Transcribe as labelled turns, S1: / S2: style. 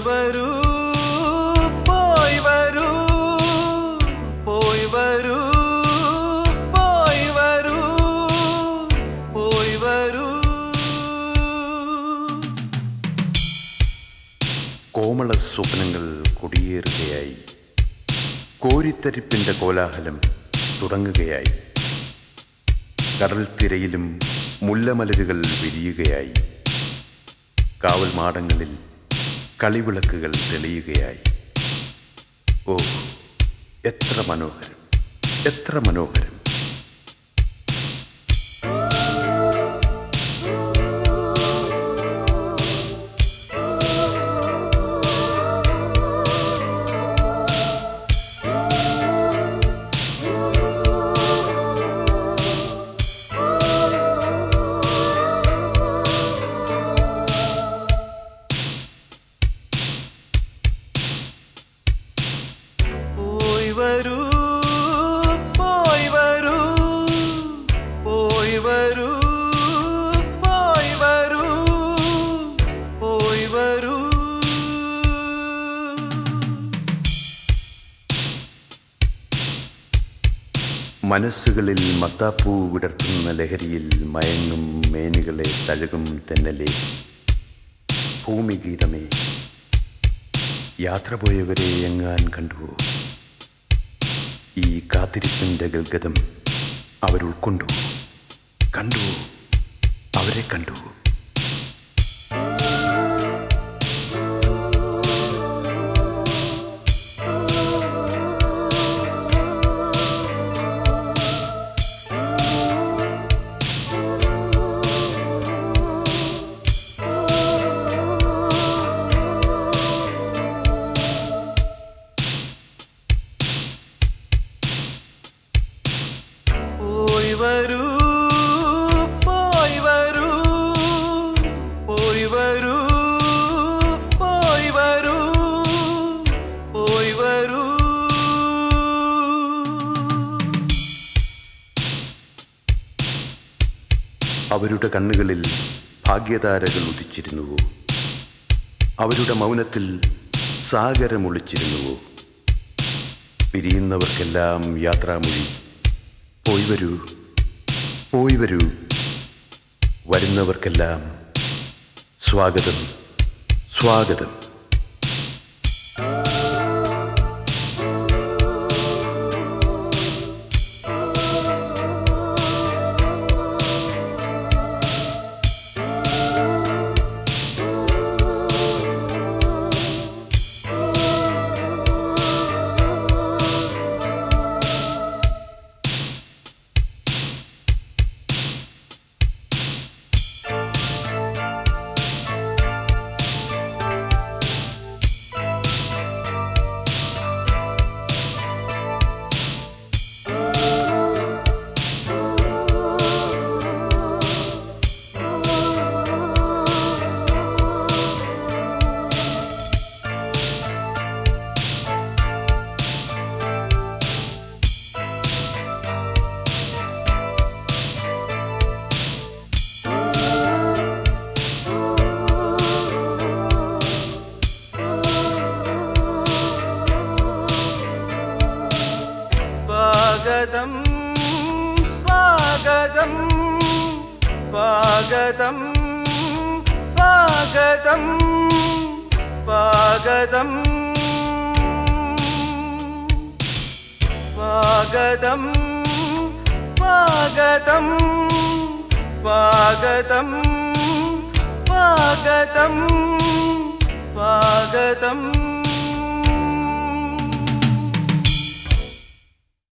S1: വരൂ പോയി വരൂ പോയി വരൂ പോയി വരൂ പോയി വരൂ
S2: കോമള സ്വപ്നങ്ങൾ കൊടിയേറുകയായി കോരിത്തരിപ്പിന്റെ കോലാഹലം തുടങ്ങുകയായി കടൽ തിരയിലും മുല്ലമലരുകൾ വിരിയുകയായി കാവൽ മാടങ്ങളിൽ കളിവിളക്കുകൾ തെളിയുകയായി ഓ എത്ര മനോഹരം എത്ര മനോഹരം
S1: പോയി വരൂ പോയി വരൂ പോയി വരൂ പോയി വരൂ പോയി വരൂ
S2: മനസ്സുകളിൽ മത്താപ്പൂ വിടർത്തുന്ന ലഹരിയിൽ മയങ്ങും മേനികളെ തഴുകും തെന്നലെ ഭൂമിഗീതമേ യാത്ര പോയവരെ എങ്ങാൻ കണ്ടുവോ ഈ കാത്തിരിപ്പിന്റെ ഗൽഗതം അവരുൾക്കൊണ്ടു കണ്ടു അവരെ കണ്ടു
S1: പോയി വരൂ പോയി വരൂ പോയി വരൂ പോയി വരൂ പോയി വരൂ
S2: അവരുടെ കണ്ണുകളിൽ ഭാഗ്യതാരകൾ ഉദിച്ചിരുന്നുവോ അവരുടെ മൗനത്തിൽ സാഗരമൊളിച്ചിരുന്നുവോ പിരിയുന്നവർക്കെല്ലാം യാത്രാമൊഴി പോയി വരൂ പോയി വരൂ വരുന്നവർക്കെല്ലാം സ്വാഗതം സ്വാഗതം
S1: സ്വാഗതം സ്വാഗതം സ്വാഗതം സ്വാഗതം സ്വാഗതം സ്വാഗതം സ്വാഗതം സ്വാഗതം സ്വാഗതം സ്വാഗതം